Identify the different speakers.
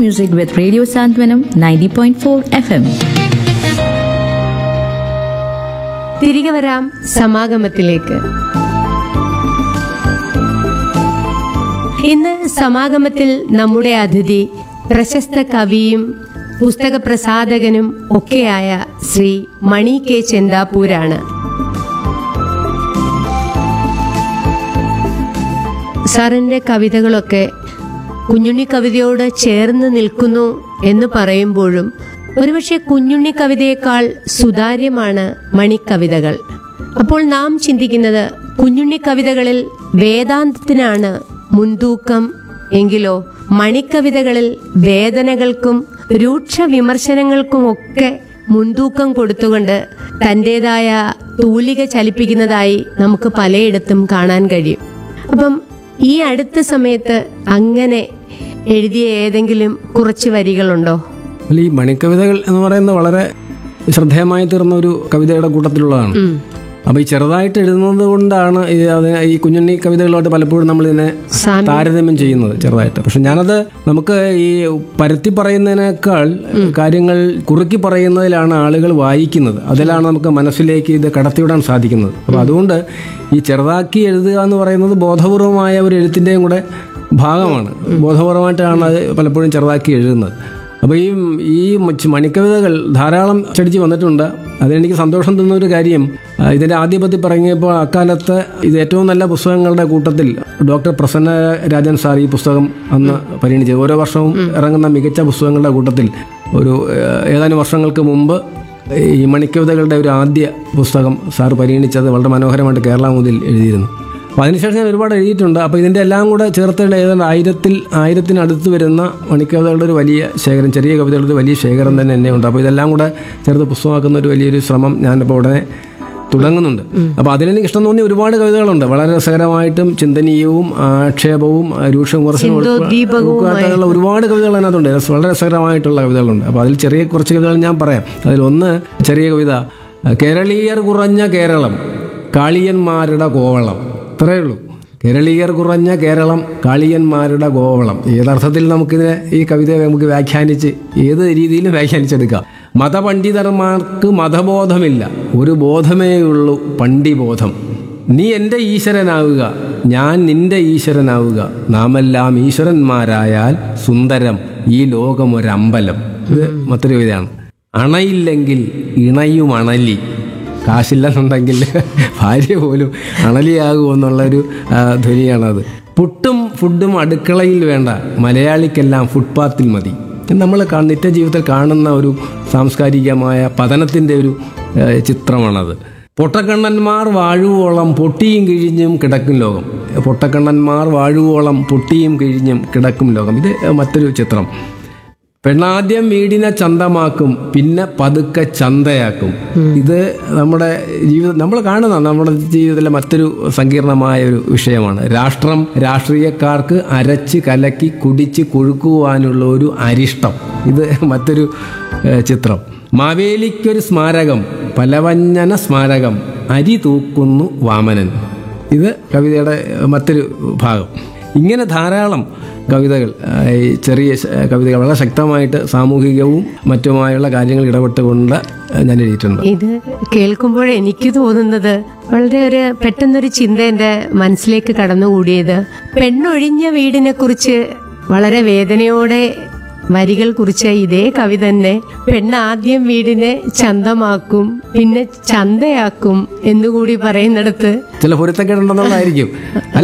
Speaker 1: music with Radio Santwanam 90.4 FM.
Speaker 2: തിരികെ വരാം സമാഗമത്തിലേക്ക് ഇന്ന് സമാഗമത്തിൽ നമ്മുടെ അതിഥി പ്രശസ്ത കവിയും പുസ്തക പ്രസാധകനും ഒക്കെയായ ശ്രീ മണി കെ ചെന്താപ്പൂരാണ് സാറിന്റെ കവിതകളൊക്കെ കുഞ്ഞുണ്ണി കവിതയോട് ചേർന്ന് നിൽക്കുന്നു എന്ന് പറയുമ്പോഴും ഒരുപക്ഷെ കുഞ്ഞുണ്ണി കവിതയേക്കാൾ സുതാര്യമാണ് മണിക്കവിതകൾ അപ്പോൾ നാം ചിന്തിക്കുന്നത് കുഞ്ഞുണ്ണി കവിതകളിൽ വേദാന്തത്തിനാണ് മുൻതൂക്കം എങ്കിലോ മണിക്കവിതകളിൽ വേദനകൾക്കും രൂക്ഷ വിമർശനങ്ങൾക്കുമൊക്കെ മുൻതൂക്കം കൊടുത്തുകൊണ്ട് തൻ്റെതായ തൂലിക ചലിപ്പിക്കുന്നതായി നമുക്ക് പലയിടത്തും കാണാൻ കഴിയും അപ്പം ഈ അടുത്ത സമയത്ത് അങ്ങനെ എഴുതിയ ഏതെങ്കിലും കുറച്ച് വരികളുണ്ടോ
Speaker 3: അല്ല ഈ മണിക്കവിതകൾ എന്ന് പറയുന്നത് വളരെ ശ്രദ്ധേയമായി തീർന്ന ഒരു കവിതയുടെ കൂട്ടത്തിലുള്ളതാണ് അപ്പൊ ഈ ചെറുതായിട്ട് എഴുതുന്നത് കൊണ്ടാണ് ഈ അത് ഈ കുഞ്ഞുണ്ണി കവിതകളുമായിട്ട് പലപ്പോഴും നമ്മൾ ഇതിനെ
Speaker 2: സാമ്യം.
Speaker 3: താരതമ്യം ചെയ്യുന്നത് ചെറുതായിട്ട് പക്ഷെ ഞാനത് നമുക്ക് ഈ പരത്തി പറയുന്നതിനേക്കാൾ കാര്യങ്ങൾ കുറുക്കി പറയുന്നതിലാണ് ആളുകൾ വായിക്കുന്നത് അതിലാണ് നമുക്ക് മനസ്സിലേക്ക് ഇത് കടത്തിവിടാൻ സാധിക്കുന്നത് അപ്പൊ അതുകൊണ്ട് ഈ ചെറുതാക്കി എഴുതുക എന്ന് പറയുന്നത് ബോധപൂർവമായ ഒരു എഴുത്തിൻ്റെയും കൂടെ ഭാഗമാണ് ബോധപൂർവമായിട്ടാണ് അത് പലപ്പോഴും ചെറുതാക്കി എഴുതുന്നത് അപ്പോൾ ഈ ഈ മച്ച് മണിക്കവിതകൾ ധാരാളം അച്ചടിച്ച് വന്നിട്ടുണ്ട് അതിലെനിക്ക് സന്തോഷം തന്ന ഒരു കാര്യം ആ, ഇതിൻ്റെ ആദ്യപത്തി പറഞ്ഞപ്പോൾ അക്കാലത്ത് ഇത് ഏറ്റവും നല്ല പുസ്തകങ്ങളുടെ കൂട്ടത്തിൽ ഡോക്ടർ പ്രസന്ന രാജൻ സാർ ഈ പുസ്തകം അന്ന് പരിഗണിച്ചത് ഓരോ വർഷവും ഇറങ്ങുന്ന മികച്ച പുസ്തകങ്ങളുടെ കൂട്ടത്തിൽ ഒരു ആ, ഏതാനും വർഷങ്ങൾക്ക് മുമ്പ് ഈ മണിക്കവിതകളുടെ ഒരു ആദ്യ പുസ്തകം സാർ പരിഗണിച്ചത് വളരെ മനോഹരമായിട്ട് കേരള മുതൽ എഴുതിയിരുന്നു അപ്പോൾ അതിനുശേഷം ഞാൻ ഒരുപാട് എഴുതിയിട്ടുണ്ട് അപ്പോൾ ഇതിൻ്റെ എല്ലാം കൂടെ ചേർത്ത് ഏതാണ്ട് ആയിരത്തിൽ ആയിരത്തിനടുത്ത് വരുന്ന മണിക്കവിതകളുടെ ഒരു വലിയ ശേഖരം ചെറിയ കവിതകളുടെ ഒരു വലിയ ശേഖരം തന്നെ എന്നെ ഉണ്ട് അപ്പോൾ ഇതെല്ലാം കൂടെ ചേർത്ത് പുസ്തകമാക്കുന്ന ഒരു വലിയൊരു ശ്രമം ഞാനിപ്പോൾ ഉടനെ തുടങ്ങുന്നുണ്ട് അപ്പോൾ അതിലെനിക്ക് ഇഷ്ടം തോന്നിയ ഒരുപാട് കവിതകളുണ്ട് വളരെ രസകരമായിട്ടും ചിന്തനീയവും ആക്ഷേപവും രൂക്ഷ വിമർശനവും ഉൾപ്പെടെയുള്ള ഒരുപാട് കവിതകൾ അതിനകത്തുണ്ട് രസ- വളരെ രസകരമായിട്ടുള്ള കവിതകളുണ്ട് അപ്പോൾ അതിൽ ചെറിയ കുറച്ച് കവിതകൾ ഞാൻ പറയാം അതിലൊന്ന് ചെറിയ കവിത കേരളീയർ കുറഞ്ഞ കേരളം കാളിയന്മാരുടെ കോവളം ഇത്രയേ ഉള്ളൂ കേരളീയർ കുറഞ്ഞ കേരളം കാളിയന്മാരുടെ കോവളം ഏതർത്ഥത്തിൽ നമുക്കിതിനെ ഈ കവിതയെ നമുക്ക് വ്യാഖ്യാനിച്ച് ഏത് രീതിയിലും വ്യാഖ്യാനിച്ചെടുക്കാം മതപണ്ഡിതന്മാർക്ക് മതബോധമില്ല ഒരു ബോധമേ ഉള്ളൂ പണ്ഡിബോധം നീ എൻ്റെ ഈശ്വരനാവുക ഞാൻ നിന്റെ ഈശ്വരനാവുക നാമെല്ലാം ഈശ്വരന്മാരായാൽ സുന്ദരം ഈ ലോകമൊരമ്പലം ഇത് മറ്റൊരു കവിതയാണ് അണയില്ലെങ്കിൽ ഇണയും അണലി കാശില്ലെന്നുണ്ടെങ്കിൽ ഭാര്യ പോലും അണലിയാകുമെന്നുള്ളൊരു ആ, ധ്വനിയാണത് പുട്ടും ഫുഡും അടുക്കളയിൽ വേണ്ട മലയാളിക്കെല്ലാം ഫുട്പാത്തിൽ മതി ഇത് നമ്മൾ കാ- നിത്യജീവിതത്തിൽ കാണുന്ന ഒരു സാംസ്കാരികമായ പതനത്തിൻ്റെ ഒരു ആ, ചിത്രമാണത് പൊട്ടക്കണ്ണന്മാർ വാഴുവോളം പൊട്ടിയും കിഴിഞ്ഞും കിടക്കും ലോകം പൊട്ടക്കണ്ണന്മാർ വാഴുവോളം പൊട്ടിയും കിഴിഞ്ഞും കിടക്കും ലോകം ഇത് മറ്റൊരു ചിത്രം പെണ്ണാദ്യം വീടിനെ ചന്തമാക്കും പിന്നെ പതുക്കെ ചന്തയാക്കും ഇത് നമ്മുടെ ജീവിതം നമ്മൾ കാണുന്ന നമ്മുടെ ജീവിതത്തിലെ മറ്റൊരു സങ്കീർണമായ ഒരു വിഷയമാണ് രാഷ്ട്രം രാഷ്ട്രീയക്കാർക്ക് അരച്ച് കലക്കി കുടിച്ച് കൊഴുക്കുവാനുള്ള ഒരു അരിഷ്ടം ഇത് മറ്റൊരു ഏഹ്, ചിത്രം മാവേലിക്കൊരു സ്മാരകം പലവഞ്ഞന സ്മാരകം അരി തൂക്കുന്നു വാമനൻ ഇത് കവിതയുടെ മറ്റൊരു ഭാഗം ഇങ്ങനെ ധാരാളം കവിതകൾ ആ, ഈ ചെറിയ ശ- കവിതകൾ വളരെ ശക്തമായിട്ട് സാമൂഹികവും മറ്റുമായുള്ള കാര്യങ്ങൾ ഇടപെട്ടുകൊണ്ട് ഞാൻ എഴുതിയിട്ടുണ്ട്
Speaker 2: ഇത് കേൾക്കുമ്പോൾ എനിക്ക് തോന്നുന്നത് വളരെ ഒരു പെട്ടെന്നൊരു ചിന്ത എന്റെ മനസ്സിലേക്ക് കടന്നുകൂടിയത് പെണ്ണൊഴിഞ്ഞ വീടിനെ കുറിച്ച് വളരെ വേദനയോടെ വരികൾ കുറിച്ച ഇതേ കവി തന്നെ പെണ്ണ് ആദ്യം വീടിനെ ചന്തമാക്കും പിന്നെ ചന്തയാക്കും എന്നുകൂടി പറയുന്നിടത്ത്
Speaker 3: ചില പൊരുത്തക്കേടുണ്ടെന്നുള്ളതായിരിക്കും അല്ല